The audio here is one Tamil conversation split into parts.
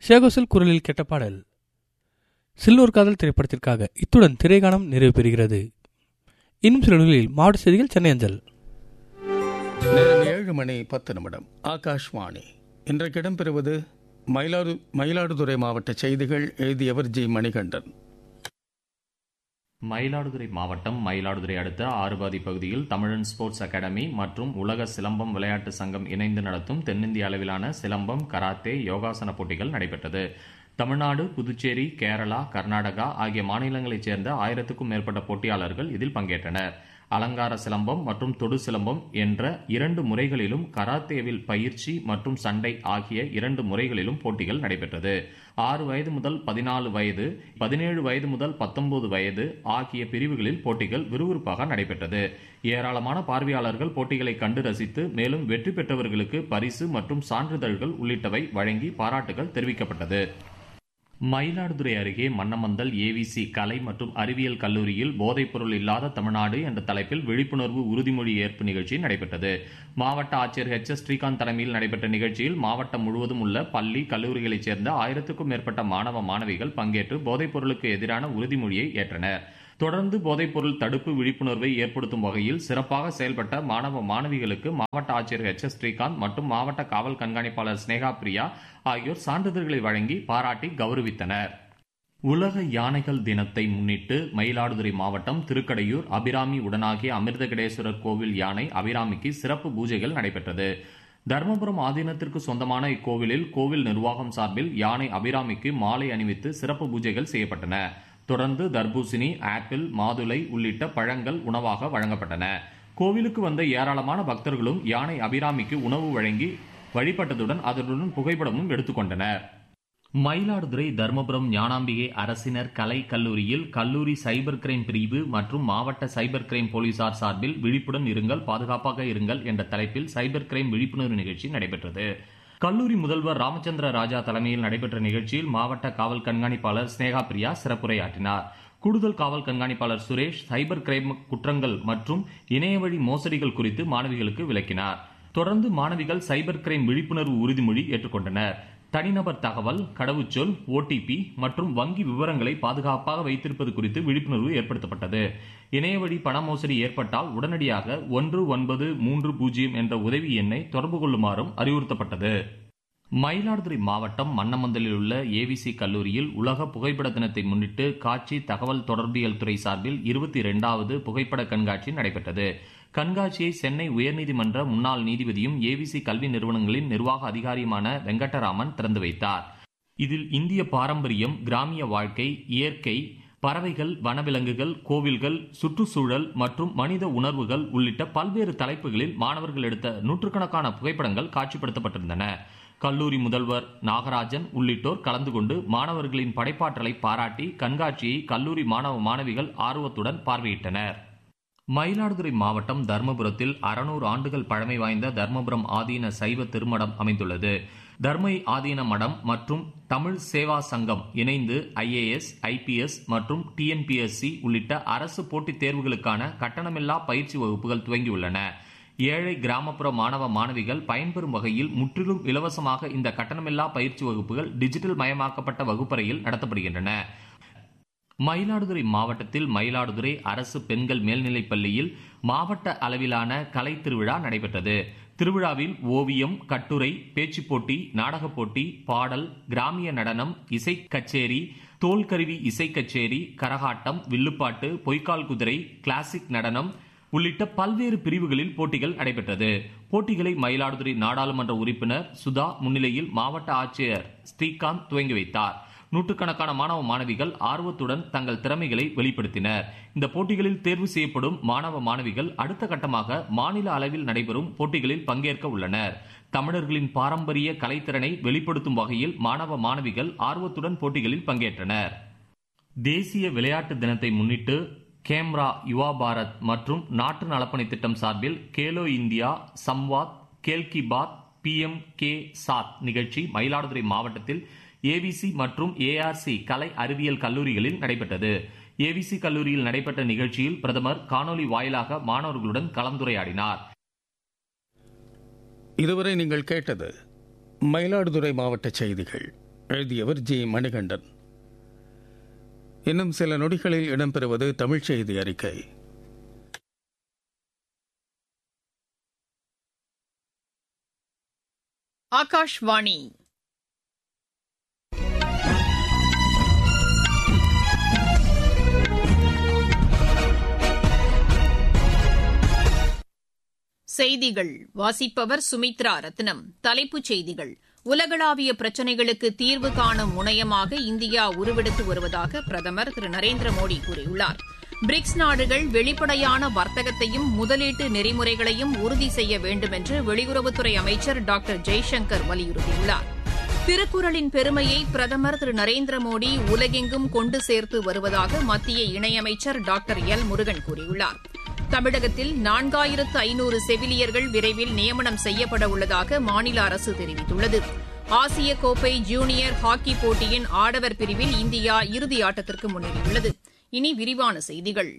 ஷேகோசல் குரலில் கேட்ட பாடல் சில்லூர் காதல் திரைப்படத்திற்காக இத்துடன் திரைகாணம் நிறைவு பெறுகிறது இன்னும் சில நொடிகளில் மாவட்ட செய்திகள் சென்னை அஞ்சல் நேரம் ஏழு மணி பத்து நிமிடம் ஆகாஷ்வாணி இன்றைக்கு இடம்பெறுவது மயிலாடு மயிலாடுதுறை மாவட்ட செய்திகள் எழுதியவர் ஜி மணிகண்டன் மயிலாடுதுறை மாவட்டம் மயிலாடுதுறை அடுத்த ஆறுபாதி பகுதியில் தமிழன் ஸ்போர்ட்ஸ் அகாடமி மற்றும் உலக சிலம்பம் விளையாட்டு சங்கம் இணைந்து நடத்தும் தென்னிந்திய அளவிலான சிலம்பம் கராத்தே யோகாசன போட்டிகள் நடைபெற்றது தமிழ்நாடு புதுச்சேரி கேரளா கர்நாடகா ஆகிய மாநிலங்களைச் சேர்ந்த ஆயிரத்துக்கும் மேற்பட்ட போட்டியாளர்கள் இதில் பங்கேற்றனர் அலங்கார சிலம்பம் மற்றும் தொடு சிலம்பம் என்ற இரண்டு முறைகளிலும் கராத்தேவில் பயிற்சி மற்றும் சண்டை ஆகிய இரண்டு முறைகளிலும் போட்டிகள் நடைபெற்றது ஆறு வயது முதல் பதினாலு வயது பதினேழு வயது முதல் பத்தொன்பது வயது ஆகிய பிரிவுகளில் போட்டிகள் விறுவிறுப்பாக நடைபெற்றது ஏராளமான பார்வையாளர்கள் போட்டிகளை கண்டு ரசித்து மேலும் வெற்றி பெற்றவர்களுக்கு பரிசு மற்றும் சான்றிதழ்கள் உள்ளிட்டவை வழங்கி பாராட்டுகள் தெரிவிக்கப்பட்டது மயிலாடுதுறை அருகே மன்னமந்தல் ஏவிசி கலை மற்றும் அறிவியல் கல்லூரியில் போதைப்பொருள் இல்லாத தமிழ்நாடு என்ற தலைப்பில் விழிப்புணர்வு உறுதிமொழி ஏற்பு நிகழ்ச்சி நடைபெற்றது மாவட்ட ஆட்சியர் ஹெச் எஸ் ஸ்ரீகாந்த் தலைமையில் நடைபெற்ற நிகழ்ச்சியில் மாவட்டம் முழுவதும் உள்ள பள்ளி கல்லூரிகளைச் சேர்ந்த ஆயிரத்துக்கும் மேற்பட்ட மாணவ மாணவிகள் பங்கேற்று போதைப்பொருளுக்கு எதிரான உறுதிமொழியை ஏற்றனர் தொடர்ந்து போதைப்பொருள் தடுப்பு விழிப்புணர்வை ஏற்படுத்தும் வகையில் சிறப்பாக செயல்பட்ட மாணவ மாணவிகளுக்கு மாவட்ட ஆட்சியர் ஹெச் எஸ் ஸ்ரீகாந்த் மற்றும் மாவட்ட காவல் கண்காணிப்பாளர் ஸ்னேகா பிரியா ஆகியோர் சான்றிதழ்களை வழங்கி பாராட்டி கௌரவித்தனர் உலக யானைகள் தினத்தை முன்னிட்டு மயிலாடுதுறை மாவட்டம் திருக்கடையூர் அபிராமி உடனாகிய அமிர்தகடேஸ்வரர் கோவில் யானை அபிராமிக்கு சிறப்பு பூஜைகள் நடைபெற்றது தர்மபுரம் ஆதீனத்திற்கு சொந்தமான இக்கோவிலில் கோவில் நிர்வாகம் சார்பில் யானை அபிராமிக்கு மாலை அணிவித்து சிறப்பு பூஜைகள் செய்யப்பட்டன தொடர்ந்து தர்பூசணி ஆப்பிள் மாதுளை உள்ளிட்ட பழங்கள் உணவாக வழங்கப்பட்டன கோவிலுக்கு வந்த ஏராளமான பக்தர்களும் யானை அபிராமிக்கு உணவு வழங்கி வழிபட்டதுடன் அதனுடன் புகைப்படமும் எடுத்துக்கொண்டனர் மயிலாடுதுறை தர்மபுரம் ஞானாம்பிகை அரசினர் கலை கல்லூரியில் கல்லூரி சைபர் கிரைம் பிரிவு மற்றும் மாவட்ட சைபர் கிரைம் போலீசார் சார்பில் விழிப்புடன் இருங்கள் பாதுகாப்பாக இருங்கள் என்ற தலைப்பில் சைபர் கிரைம் விழிப்புணர்வு நிகழ்ச்சி நடைபெற்றது கல்லூரி முதல்வர் ராமச்சந்திர ராஜா தலைமையில் நடைபெற்ற நிகழ்ச்சியில் மாவட்ட காவல் கண்காணிப்பாளர் ஸ்னேகா பிரியா சிறப்புரையாற்றினார் கூடுதல் காவல் கண்காணிப்பாளர் சுரேஷ் சைபர் கிரைம் குற்றங்கள் மற்றும் இணையவழி மோசடிகள் குறித்து மாணவிகளுக்கு விளக்கினார் தொடர்ந்து மாணவிகள் சைபர் கிரைம் விழிப்புணர்வு உறுதிமொழி ஏற்றுக்கொண்டனர் தனிநபர் தகவல் கடவுச்சொல் ஓடிபி மற்றும் வங்கி விவரங்களை பாதுகாப்பாக வைத்திருப்பது குறித்து விழிப்புணர்வு ஏற்படுத்தப்பட்டது இணையவழி பண மோசடி ஏற்பட்டால் உடனடியாக ஒன்று ஒன்பது மூன்று பூஜ்ஜியம் என்ற உதவி எண்ணை தொடர்பு கொள்ளுமாறும் அறிவுறுத்தப்பட்டது மயிலாடுதுறை மாவட்டம் மன்னமந்தலில் உள்ள ஏவிசி கல்லூரியில் உலக புகைப்பட தினத்தை முன்னிட்டு காட்சி தகவல் தொடர்பியல் துறை சார்பில் இருபத்தி இரண்டாவது புகைப்பட கண்காட்சி நடைபெற்றது கண்காட்சியை சென்னை உயர்நீதிமன்ற முன்னாள் நீதிபதியும் ஏவிசி கல்வி நிறுவனங்களின் நிர்வாக அதிகாரியுமான வெங்கடராமன் திறந்து வைத்தார் இதில் இந்திய பாரம்பரியம் கிராமிய வாழ்க்கை இயற்கை பறவைகள் வனவிலங்குகள் கோவில்கள் சுற்றுச்சூழல் மற்றும் மனித உணர்வுகள் உள்ளிட்ட பல்வேறு தலைப்புகளில் மாணவர்கள் எடுத்த நூற்றுக்கணக்கான புகைப்படங்கள் காட்சிப்படுத்தப்பட்டிருந்தன கல்லூரி முதல்வர் நாகராஜன் உள்ளிட்டோர் கலந்து கொண்டு மாணவர்களின் படைப்பாற்றலை பாராட்டி கண்காட்சியை கல்லூரி மாணவ மாணவிகள் ஆர்வத்துடன் பார்வையிட்டனர் மயிலாடுதுறை மாவட்டம் தர்மபுரத்தில் அறுநூறு ஆண்டுகள் பழமை வாய்ந்த தர்மபுரம் ஆதீன சைவ திருமடம் அமைந்துள்ளது தர்மை ஆதீன மடம் மற்றும் தமிழ் சேவா சங்கம் இணைந்து ஐஏஎஸ் ஐபிஎஸ் மற்றும் டிஎன்பிஎஸ்சி உள்ளிட்ட அரசு போட்டித் தேர்வுகளுக்கான கட்டணமில்லா பயிற்சி வகுப்புகள் துவங்கியுள்ளன ஏழை கிராமப்புற மாணவ மாணவிகள் பயன்பெறும் வகையில் முற்றிலும் இலவசமாக இந்த கட்டணமில்லா பயிற்சி வகுப்புகள் டிஜிட்டல் மயமாக்கப்பட்ட வகுப்பறையில் நடத்தப்படுகின்றன மயிலாடுதுறை மாவட்டத்தில் மயிலாடுதுறை அரசு பெண்கள் மேல்நிலைப் பள்ளியில் மாவட்ட அளவிலான கலை திருவிழா நடைபெற்றது திருவிழாவில் ஓவியம் கட்டுரை பேச்சுப் போட்டி நாடகப் போட்டி பாடல் கிராமிய நடனம் இசை கச்சேரி தோல்கருவி இசை கச்சேரி கரகாட்டம் வில்லுப்பாட்டு பொய்க்கால் குதிரை கிளாசிக் நடனம் உள்ளிட்ட பல்வேறு பிரிவுகளில் போட்டிகள் நடைபெற்றது போட்டிகளை மயிலாடுதுறை நாடாளுமன்ற உறுப்பினர் சுதா முன்னிலையில் மாவட்ட ஆட்சியர் ஸ்ரீகாந்த் துவங்கி வைத்தார் நூற்றுக்கணக்கான மாணவ மாணவிகள் ஆர்வத்துடன் தங்கள் திறமைகளை வெளிப்படுத்தினர் இந்த போட்டிகளில் தேர்வு செய்யப்படும் மாணவ மாணவிகள் அடுத்த கட்டமாக மாநில அளவில் நடைபெறும் போட்டிகளில் பங்கேற்க உள்ளனர் தமிழர்களின் பாரம்பரிய கலைத்திறனை வெளிப்படுத்தும் வகையில் மாணவ மாணவிகள் ஆர்வத்துடன் போட்டிகளில் பங்கேற்றனர் தேசிய விளையாட்டு தினத்தை முன்னிட்டு கேம்ரா யுவா பாரத் மற்றும் நாட்டு நலப்பணி திட்டம் சார்பில் கேலோ இந்தியா சம்வாத் கேல்கி பாத் பிஎம் கே சாத் நிகழ்ச்சி மயிலாடுதுறை மாவட்டத்தில் ஏவிசி மற்றும் ஏஆர்சி கலை அறிவியல் கல்லூரிகளில் நடைபெற்றது ஏவிசி கல்லூரியில் நடைபெற்ற நிகழ்ச்சியில் பிரதமர் காணொலி வாயிலாக மாணவர்களுடன் கலந்துரையாடினார் இதுவரை நீங்கள் கேட்டது மயிலாடுதுறை மாவட்ட செய்திகள் எழுதியவர் ஜி மணிகண்டன் இன்னும் சில நொடிகளில் இடம்பெறுவது தமிழ்ச் செய்தி அறிக்கை ஆகாஷ்வாணி செய்திகள் வாசிப்பவர் சுமித்ரா ரத்னம் தலைப்புச் செய்திகள் உலகளாவிய பிரச்சினைகளுக்கு தீர்வு காணும் முனையமாக இந்தியா உருவெடுத்து வருவதாக பிரதமர் திரு நரேந்திர மோடி கூறியுள்ளார் பிரிக்ஸ் நாடுகள் வெளிப்படையான வர்த்தகத்தையும் முதலீட்டு நெறிமுறைகளையும் உறுதி செய்ய வேண்டும் என்று வெளியுறவுத்துறை அமைச்சர் டாக்டர் ஜெய்சங்கர் வலியுறுத்தியுள்ளார் திருக்குறளின் பெருமையை பிரதமர் திரு நரேந்திர மோடி உலகெங்கும் கொண்டு சேர்த்து வருவதாக மத்திய இணையமைச்சர் டாக்டர் எல் முருகன் கூறியுள்ளார் தமிழகத்தில் நான்காயிரத்து ஐநூறு செவிலியர்கள் விரைவில் நியமனம் செய்யப்பட உள்ளதாக மாநில அரசு தெரிவித்துள்ளது ஆசிய கோப்பை ஜூனியர் ஹாக்கி போட்டியின் ஆடவர் பிரிவில் இந்தியா இறுதி ஆட்டத்திற்கு முன்னேறியுள்ளது இனி விரிவான செய்திகள்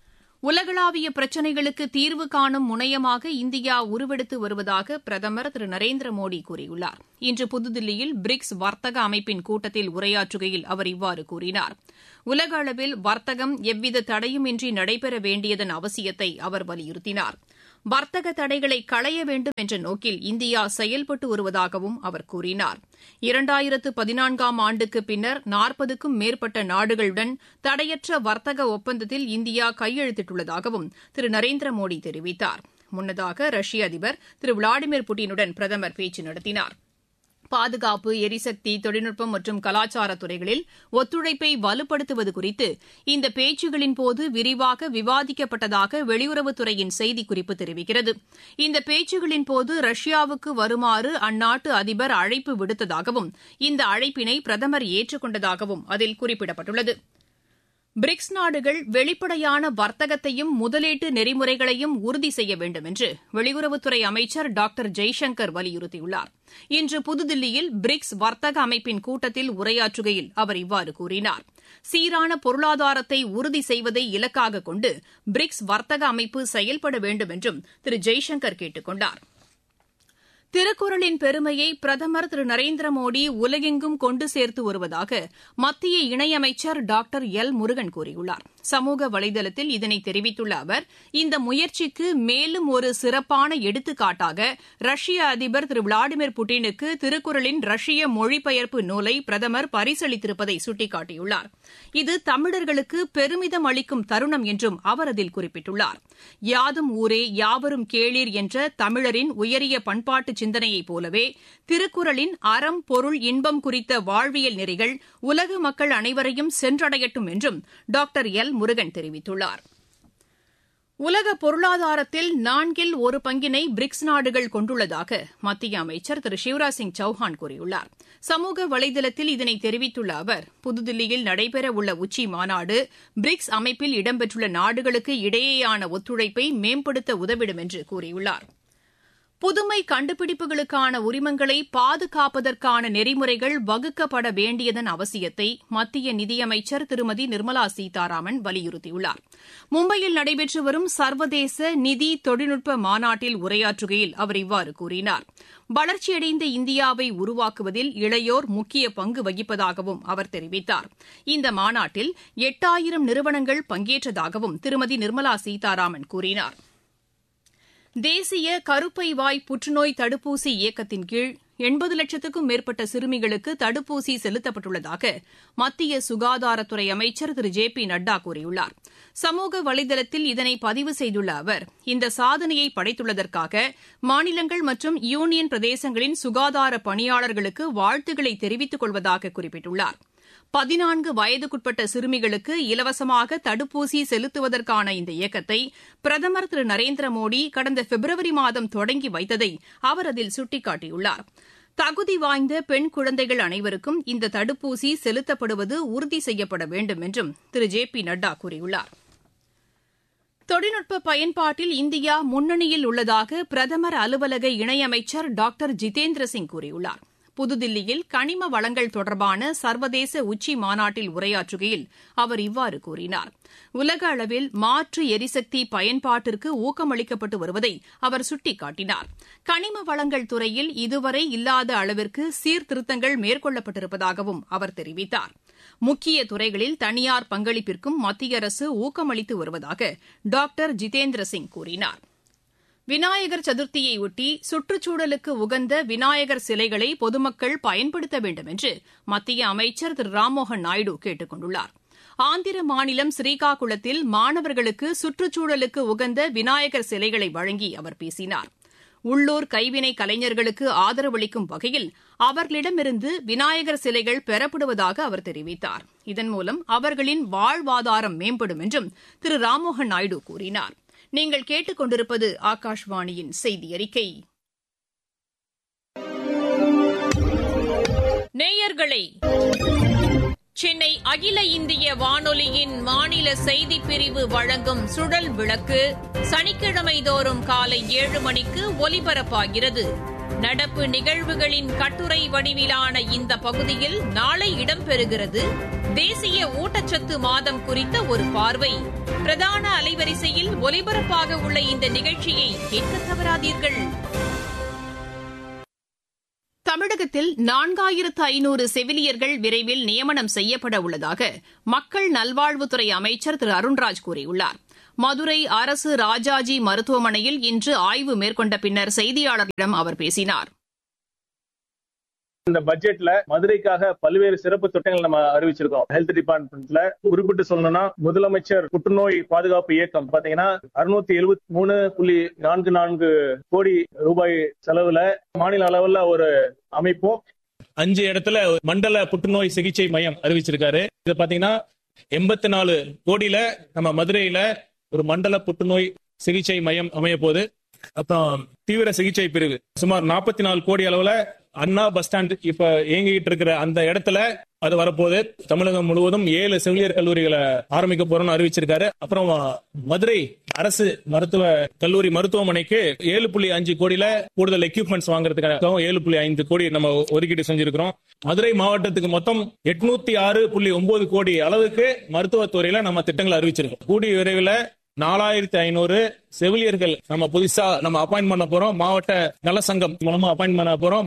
உலகளாவிய பிரச்சினைகளுக்கு தீர்வு காணும் முனையமாக இந்தியா உருவெடுத்து வருவதாக பிரதமர் திரு நரேந்திர மோடி கூறியுள்ளார் இன்று புதுதில்லியில் பிரிக்ஸ் வர்த்தக அமைப்பின் கூட்டத்தில் உரையாற்றுகையில் அவர் இவ்வாறு கூறினார் உலக அளவில் வர்த்தகம் எவ்வித தடையுமின்றி நடைபெற வேண்டியதன் அவசியத்தை அவர் வலியுறுத்தினார் வர்த்தக தடைகளை களைய வேண்டும் என்ற நோக்கில் இந்தியா செயல்பட்டு வருவதாகவும் அவர் கூறினார் இரண்டாயிரத்து பதினான்காம் ஆண்டுக்கு பின்னர் நாற்பதுக்கும் மேற்பட்ட நாடுகளுடன் தடையற்ற வர்த்தக ஒப்பந்தத்தில் இந்தியா கையெழுத்திட்டுள்ளதாகவும் திரு நரேந்திர மோடி தெரிவித்தார் முன்னதாக ரஷ்ய அதிபர் திரு விளாடிமிர் புட்டினுடன் பிரதமர் பேச்சு நடத்தினார் பாதுகாப்பு எரிசக்தி தொழில்நுட்பம் மற்றும் கலாச்சார துறைகளில் ஒத்துழைப்பை வலுப்படுத்துவது குறித்து இந்த பேச்சுகளின் போது விரிவாக விவாதிக்கப்பட்டதாக வெளியுறவுத்துறையின் செய்திக்குறிப்பு தெரிவிக்கிறது இந்த பேச்சுகளின் போது ரஷ்யாவுக்கு வருமாறு அந்நாட்டு அதிபர் அழைப்பு விடுத்ததாகவும் இந்த அழைப்பினை பிரதமர் ஏற்றுக்கொண்டதாகவும் அதில் குறிப்பிடப்பட்டுள்ளது பிரிக்ஸ் நாடுகள் வெளிப்படையான வர்த்தகத்தையும் முதலீட்டு நெறிமுறைகளையும் உறுதி செய்ய வேண்டும் என்று வெளியுறவுத்துறை அமைச்சர் டாக்டர் ஜெய்சங்கர் வலியுறுத்தியுள்ளார் இன்று புதுதில்லியில் பிரிக்ஸ் வர்த்தக அமைப்பின் கூட்டத்தில் உரையாற்றுகையில் அவர் இவ்வாறு கூறினார் சீரான பொருளாதாரத்தை உறுதி செய்வதை இலக்காக கொண்டு பிரிக்ஸ் வர்த்தக அமைப்பு செயல்பட வேண்டும் என்றும் திரு ஜெய்சங்கர் கேட்டுக் கொண்டாா் திருக்குறளின் பெருமையை பிரதமர் திரு நரேந்திர மோடி உலகெங்கும் கொண்டு சேர்த்து வருவதாக மத்திய இணையமைச்சர் டாக்டர் எல் முருகன் கூறியுள்ளார் சமூக வலைதளத்தில் இதனை தெரிவித்துள்ள அவர் இந்த முயற்சிக்கு மேலும் ஒரு சிறப்பான எடுத்துக்காட்டாக ரஷ்ய அதிபர் திரு விளாடிமிர் புட்டினுக்கு திருக்குறளின் ரஷ்ய மொழிபெயர்ப்பு நூலை பிரதமர் பரிசளித்திருப்பதை சுட்டிக்காட்டியுள்ளார் இது தமிழர்களுக்கு பெருமிதம் அளிக்கும் தருணம் என்றும் அவர் அதில் குறிப்பிட்டுள்ளார் யாதும் ஊரே யாவரும் கேளீர் என்ற தமிழரின் உயரிய பண்பாட்டு சிந்தனையைப் போலவே திருக்குறளின் அறம் பொருள் இன்பம் குறித்த வாழ்வியல் நெறிகள் உலக மக்கள் அனைவரையும் சென்றடையட்டும் என்றும் டாக்டர் எல் முருகன் தெரிவித்துள்ளார் உலக பொருளாதாரத்தில் நான்கில் ஒரு பங்கினை பிரிக்ஸ் நாடுகள் கொண்டுள்ளதாக மத்திய அமைச்சர் திரு சிவராஜ் சிங் சௌஹான் கூறியுள்ளார் சமூக வலைதளத்தில் இதனை தெரிவித்துள்ள அவர் புதுதில்லியில் நடைபெறவுள்ள உச்சி மாநாடு பிரிக்ஸ் அமைப்பில் இடம்பெற்றுள்ள நாடுகளுக்கு இடையேயான ஒத்துழைப்பை மேம்படுத்த உதவிடும் என்று கூறியுள்ளார் புதுமை கண்டுபிடிப்புகளுக்கான உரிமங்களை பாதுகாப்பதற்கான நெறிமுறைகள் வகுக்கப்பட வேண்டியதன் அவசியத்தை மத்திய நிதியமைச்சர் திருமதி நிர்மலா சீதாராமன் வலியுறுத்தியுள்ளார் மும்பையில் நடைபெற்று வரும் சர்வதேச நிதி தொழில்நுட்ப மாநாட்டில் உரையாற்றுகையில் அவர் இவ்வாறு கூறினார் வளர்ச்சியடைந்த இந்தியாவை உருவாக்குவதில் இளையோர் முக்கிய பங்கு வகிப்பதாகவும் அவர் தெரிவித்தார் இந்த மாநாட்டில் எட்டாயிரம் நிறுவனங்கள் பங்கேற்றதாகவும் திருமதி நிர்மலா சீதாராமன் கூறினார் தேசிய கருப்பை வாய் புற்றுநோய் தடுப்பூசி இயக்கத்தின் கீழ் எண்பது லட்சத்துக்கும் மேற்பட்ட சிறுமிகளுக்கு தடுப்பூசி செலுத்தப்பட்டுள்ளதாக மத்திய சுகாதாரத்துறை அமைச்சர் திரு ஜே பி நட்டா கூறியுள்ளார் சமூக வலைதளத்தில் இதனை பதிவு செய்துள்ள அவர் இந்த சாதனையை படைத்துள்ளதற்காக மாநிலங்கள் மற்றும் யூனியன் பிரதேசங்களின் சுகாதார பணியாளர்களுக்கு வாழ்த்துக்களை தெரிவித்துக் கொள்வதாக குறிப்பிட்டுள்ளார் பதினான்கு வயதுக்குட்பட்ட சிறுமிகளுக்கு இலவசமாக தடுப்பூசி செலுத்துவதற்கான இந்த இயக்கத்தை பிரதமர் திரு நரேந்திர மோடி கடந்த பிப்ரவரி மாதம் தொடங்கி வைத்ததை அவர் அதில் சுட்டிக்காட்டியுள்ளார் தகுதி வாய்ந்த பெண் குழந்தைகள் அனைவருக்கும் இந்த தடுப்பூசி செலுத்தப்படுவது உறுதி செய்யப்பட வேண்டும் என்றும் திரு ஜே பி நட்டா கூறியுள்ளார் தொழில்நுட்ப பயன்பாட்டில் இந்தியா முன்னணியில் உள்ளதாக பிரதமர் அலுவலக இணையமைச்சர் டாக்டர் ஜிதேந்திர சிங் கூறியுள்ளார் புதுதில்லியில் கனிம வளங்கள் தொடர்பான சர்வதேச உச்சி மாநாட்டில் உரையாற்றுகையில் அவர் இவ்வாறு கூறினார் உலக அளவில் மாற்று எரிசக்தி பயன்பாட்டிற்கு ஊக்கமளிக்கப்பட்டு வருவதை அவர் சுட்டிக்காட்டினார் கனிம வளங்கள் துறையில் இதுவரை இல்லாத அளவிற்கு சீர்திருத்தங்கள் மேற்கொள்ளப்பட்டிருப்பதாகவும் அவர் தெரிவித்தார் முக்கிய துறைகளில் தனியார் பங்களிப்பிற்கும் மத்திய அரசு ஊக்கமளித்து வருவதாக டாக்டர் ஜிதேந்திர சிங் கூறினார் விநாயகர் சதுர்த்தியையொட்டி சுற்றுச்சூழலுக்கு உகந்த விநாயகர் சிலைகளை பொதுமக்கள் பயன்படுத்த வேண்டும் என்று மத்திய அமைச்சர் திரு ராம்மோகன் நாயுடு கேட்டுக் கொண்டுள்ளார் ஆந்திர மாநிலம் ஸ்ரீகாகுளத்தில் மாணவர்களுக்கு சுற்றுச்சூழலுக்கு உகந்த விநாயகர் சிலைகளை வழங்கி அவர் பேசினார் உள்ளூர் கைவினை கலைஞர்களுக்கு ஆதரவளிக்கும் வகையில் அவர்களிடமிருந்து விநாயகர் சிலைகள் பெறப்படுவதாக அவர் தெரிவித்தார் இதன் மூலம் அவர்களின் வாழ்வாதாரம் மேம்படும் என்றும் திரு ராம்மோகன் நாயுடு கூறினார் நீங்கள் கேட்டுக்கொண்டிருப்பது ஆகாஷ்வாணியின் செய்தி அறிக்கை நேயர்களே சென்னை அகில இந்திய வானொலியின் மாநில செய்திப் பிரிவு வழங்கும் சுழல் விளக்கு சனிக்கிழமை தோறும் காலை ஏழு மணிக்கு ஒலிபரப்பாகிறது நடப்பு நிகழ்வுகளின் கட்டுரை வடிவிலான இந்த பகுதியில் நாளை இடம்பெறுகிறது தேசிய ஊட்டச்சத்து மாதம் குறித்த ஒரு பார்வை பிரதான அலைவரிசையில் ஒலிபரப்பாக உள்ள இந்த நிகழ்ச்சியை கேட்க தவறாதீர்கள் தமிழகத்தில் நான்காயிரத்து ஐநூறு செவிலியர்கள் விரைவில் நியமனம் செய்யப்பட உள்ளதாக மக்கள் நல்வாழ்வுத்துறை அமைச்சர் திரு அருண்ராஜ் கூறியுள்ளார் மதுரை அரசு ராஜாஜி மருத்துவமனையில் இன்று ஆய்வு மேற்கொண்ட பின்னர் செய்தியாளர்களிடம் அவர் பேசினார் இந்த பட்ஜெட்ல மதுரைக்காக பல்வேறு சிறப்பு திட்டங்கள் நம்ம அறிவிச்சிருக்கோம் ஹெல்த் டிபார்ட்மெண்ட்ல குறிப்பிட்டு சொல்லணும்னா முதலமைச்சர் புற்றுநோய் பாதுகாப்பு இயக்கம் பாத்தீங்கன்னா அறுநூத்தி எழுபத்தி மூணு புள்ளி நான்கு நான்கு கோடி ரூபாய் செலவுல மாநில அளவுல ஒரு அமைப்பும் அஞ்சு இடத்துல மண்டல புற்றுநோய் சிகிச்சை மையம் அறிவிச்சிருக்காரு இது பாத்தீங்கன்னா எண்பத்தி நாலு கோடியில நம்ம மதுரையில ஒரு மண்டல புற்றுநோய் சிகிச்சை மையம் அமைய போகுது அப்புறம் தீவிர சிகிச்சை பிரிவு சுமார் நாற்பத்தி நாலு கோடி அளவுல அண்ணா பஸ் ஸ்டாண்ட் இப்ப இயங்கிட்டு இருக்கிற அந்த இடத்துல அது வரப்போகுது தமிழகம் முழுவதும் ஏழு செவிலியர் கல்லூரிகளை ஆரம்பிக்க போறோம்னு அறிவிச்சிருக்காரு அப்புறம் மதுரை அரசு மருத்துவ கல்லூரி மருத்துவமனைக்கு ஏழு புள்ளி அஞ்சு கோடியில கூடுதல் எக்யூப்மெண்ட்ஸ் வாங்குறதுக்காக ஏழு புள்ளி ஐந்து கோடி நம்ம ஒதுக்கீடு செஞ்சிருக்கிறோம் மதுரை மாவட்டத்துக்கு மொத்தம் எட்நூத்தி ஆறு புள்ளி ஒன்பது கோடி அளவுக்கு மருத்துவத்துறையில நம்ம திட்டங்களை அறிவிச்சிருக்கோம் கூடிய விரைவில் நாலாயிரத்தி ஐநூறு செவிலியர்கள் நம்ம புதுசா நம்ம அப்பாயிண்ட் பண்ண போறோம் மாவட்ட நல சங்கம் மூலமா அப்பாயிண்ட் பண்ண போறோம்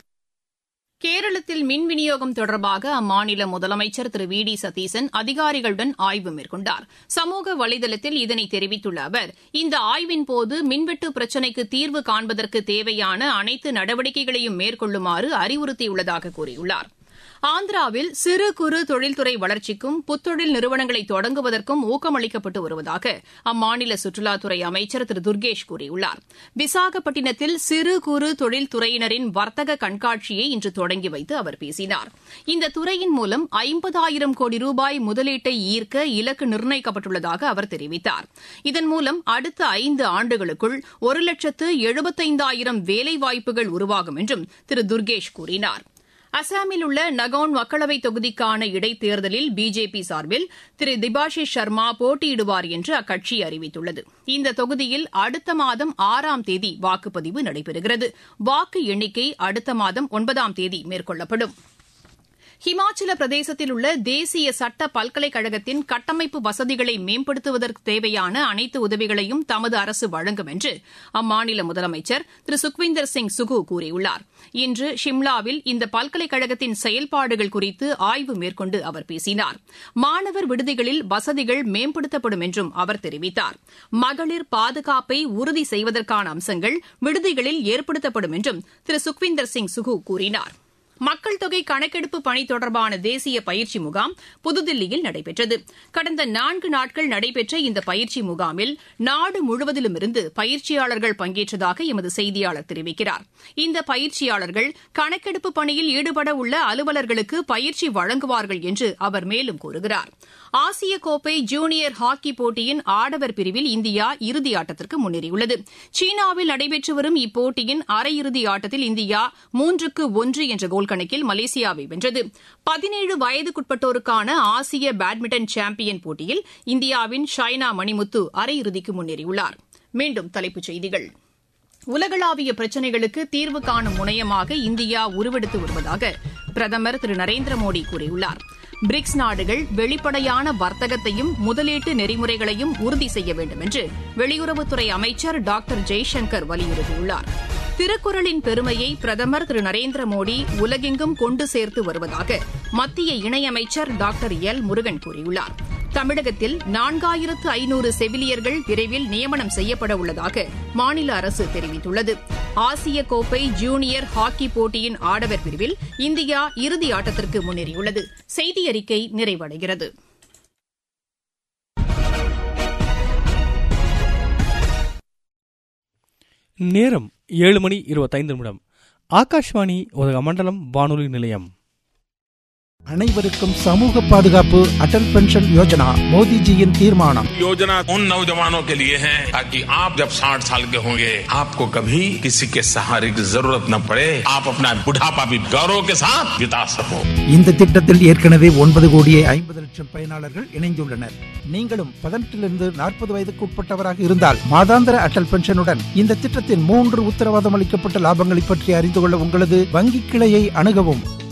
கேரளத்தில் மின் விநியோகம் தொடர்பாக அம்மாநில முதலமைச்சர் திரு வி டி சதீசன் அதிகாரிகளுடன் ஆய்வு மேற்கொண்டார் சமூக வலைதளத்தில் இதனை தெரிவித்துள்ள அவர் இந்த ஆய்வின்போது மின்வெட்டு பிரச்சினைக்கு தீர்வு காண்பதற்கு தேவையான அனைத்து நடவடிக்கைகளையும் மேற்கொள்ளுமாறு அறிவுறுத்தியுள்ளதாக கூறியுள்ளார் ஆந்திராவில் சிறு குறு தொழில்துறை வளர்ச்சிக்கும் புத்தொழில் நிறுவனங்களை தொடங்குவதற்கும் ஊக்கமளிக்கப்பட்டு வருவதாக அம்மாநில சுற்றுலாத்துறை அமைச்சர் திரு துர்கேஷ் கூறியுள்ளார் விசாகப்பட்டினத்தில் சிறு குறு தொழில்துறையினரின் வர்த்தக கண்காட்சியை இன்று தொடங்கி வைத்து அவர் பேசினார் இந்த துறையின் மூலம் ஐம்பதாயிரம் கோடி ரூபாய் முதலீட்டை ஈர்க்க இலக்கு நிர்ணயிக்கப்பட்டுள்ளதாக அவர் தெரிவித்தார் இதன் மூலம் அடுத்த ஐந்து ஆண்டுகளுக்குள் ஒரு லட்சத்து எழுபத்தைந்தாயிரம் வேலைவாய்ப்புகள் உருவாகும் என்றும் திரு துர்கேஷ் கூறினார் அசாமில் உள்ள நகவுன் மக்களவைத் தொகுதிக்கான இடைத்தேர்தலில் பிஜேபி சார்பில் திரு திபாஷிஷ் சர்மா போட்டியிடுவார் என்று அக்கட்சி அறிவித்துள்ளது இந்த தொகுதியில் அடுத்த மாதம் ஆறாம் தேதி வாக்குப்பதிவு நடைபெறுகிறது வாக்கு எண்ணிக்கை அடுத்த மாதம் ஒன்பதாம் தேதி மேற்கொள்ளப்படும் ஹிமாச்சல பிரதேசத்தில் உள்ள தேசிய சட்ட பல்கலைக்கழகத்தின் கட்டமைப்பு வசதிகளை மேம்படுத்துவதற்கு தேவையான அனைத்து உதவிகளையும் தமது அரசு வழங்கும் என்று அம்மாநில முதலமைச்சர் திரு சுக்விந்தர் சிங் சுகு கூறியுள்ளார் இன்று ஷிம்லாவில் இந்த பல்கலைக்கழகத்தின் செயல்பாடுகள் குறித்து ஆய்வு மேற்கொண்டு அவர் பேசினார் மாணவர் விடுதிகளில் வசதிகள் மேம்படுத்தப்படும் என்றும் அவர் தெரிவித்தார் மகளிர் பாதுகாப்பை உறுதி செய்வதற்கான அம்சங்கள் விடுதிகளில் ஏற்படுத்தப்படும் என்றும் திரு சுக்விந்தர் சிங் சுகு கூறினார் மக்கள் தொகை கணக்கெடுப்பு பணி தொடர்பான தேசிய பயிற்சி முகாம் புதுதில்லியில் நடைபெற்றது கடந்த நான்கு நாட்கள் நடைபெற்ற இந்த பயிற்சி முகாமில் நாடு முழுவதிலுமிருந்து பயிற்சியாளர்கள் பங்கேற்றதாக எமது செய்தியாளர் தெரிவிக்கிறார் இந்த பயிற்சியாளர்கள் கணக்கெடுப்பு பணியில் ஈடுபட உள்ள அலுவலர்களுக்கு பயிற்சி வழங்குவார்கள் என்று அவர் மேலும் கூறுகிறார் ஆசிய கோப்பை ஜூனியர் ஹாக்கி போட்டியின் ஆடவர் பிரிவில் இந்தியா இறுதி ஆட்டத்திற்கு முன்னேறியுள்ளது சீனாவில் நடைபெற்று வரும் இப்போட்டியின் அரையிறுதி ஆட்டத்தில் இந்தியா மூன்றுக்கு ஒன்று என்ற கோல் கணக்கில் மலேசியாவை வென்றது பதினேழு வயதுக்குட்பட்டோருக்கான ஆசிய பேட்மிண்டன் சாம்பியன் போட்டியில் இந்தியாவின் ஷைனா மணிமுத்து அரையிறுதிக்கு முன்னேறியுள்ளார் மீண்டும் தலைப்புச் செய்திகள் உலகளாவிய பிரச்சினைகளுக்கு தீர்வு காணும் முனையமாக இந்தியா உருவெடுத்து வருவதாக பிரதமர் திரு நரேந்திர மோடி கூறியுள்ளார் பிரிக்ஸ் நாடுகள் வெளிப்படையான வர்த்தகத்தையும் முதலீட்டு நெறிமுறைகளையும் உறுதி செய்ய வேண்டும் என்று வெளியுறவுத்துறை அமைச்சர் டாக்டர் ஜெய்சங்கர் வலியுறுத்தியுள்ளார் திருக்குறளின் பெருமையை பிரதமர் திரு நரேந்திர மோடி உலகெங்கும் கொண்டு சேர்த்து வருவதாக மத்திய இணையமைச்சர் டாக்டர் எல் முருகன் கூறியுள்ளார் தமிழகத்தில் நான்காயிரத்து ஐநூறு செவிலியர்கள் விரைவில் நியமனம் செய்யப்பட உள்ளதாக மாநில அரசு தெரிவித்துள்ளது ஆசிய கோப்பை ஜூனியர் ஹாக்கி போட்டியின் ஆடவர் பிரிவில் இந்தியா இறுதி ஆட்டத்திற்கு முன்னேறியுள்ளது செய்தி அறிக்கை நிறைவடைகிறது நேரம் ஏழு மணி இருபத்தைந்து நிமிடம் ஆகாஷ்வாணி உதகமண்டலம் வானொலி நிலையம் அனைவருக்கும் சமூக பாதுகாப்பு அடல் பென்ஷன் யோஜனா மோடிஜியின் தீர்மானம் योजना उन नौजवानों के लिए है ताकि आप जब 60 साल के होंगे आपको कभी किसी के सहारे की जरूरत न पड़े आप अपना बुढ़ापा भी गौरव के साथ बिता सको இந்த திட்டத்தில் ஏற்கனவே ஒன்பது கோடியே ஐம்பது லட்சம் பயனாளர்கள் இணைந்துள்ளனர் நீங்களும் பதினெட்டிலிருந்து நாற்பது வயதுக்கு உட்பட்டவராக இருந்தால் மாதாந்திர அடல் பென்ஷனுடன் இந்த திட்டத்தின் மூன்று உத்தரவாதம் அளிக்கப்பட்ட லாபங்களை பற்றி அறிந்து கொள்ள உங்களது வங்கி கிளையை அணுகவும்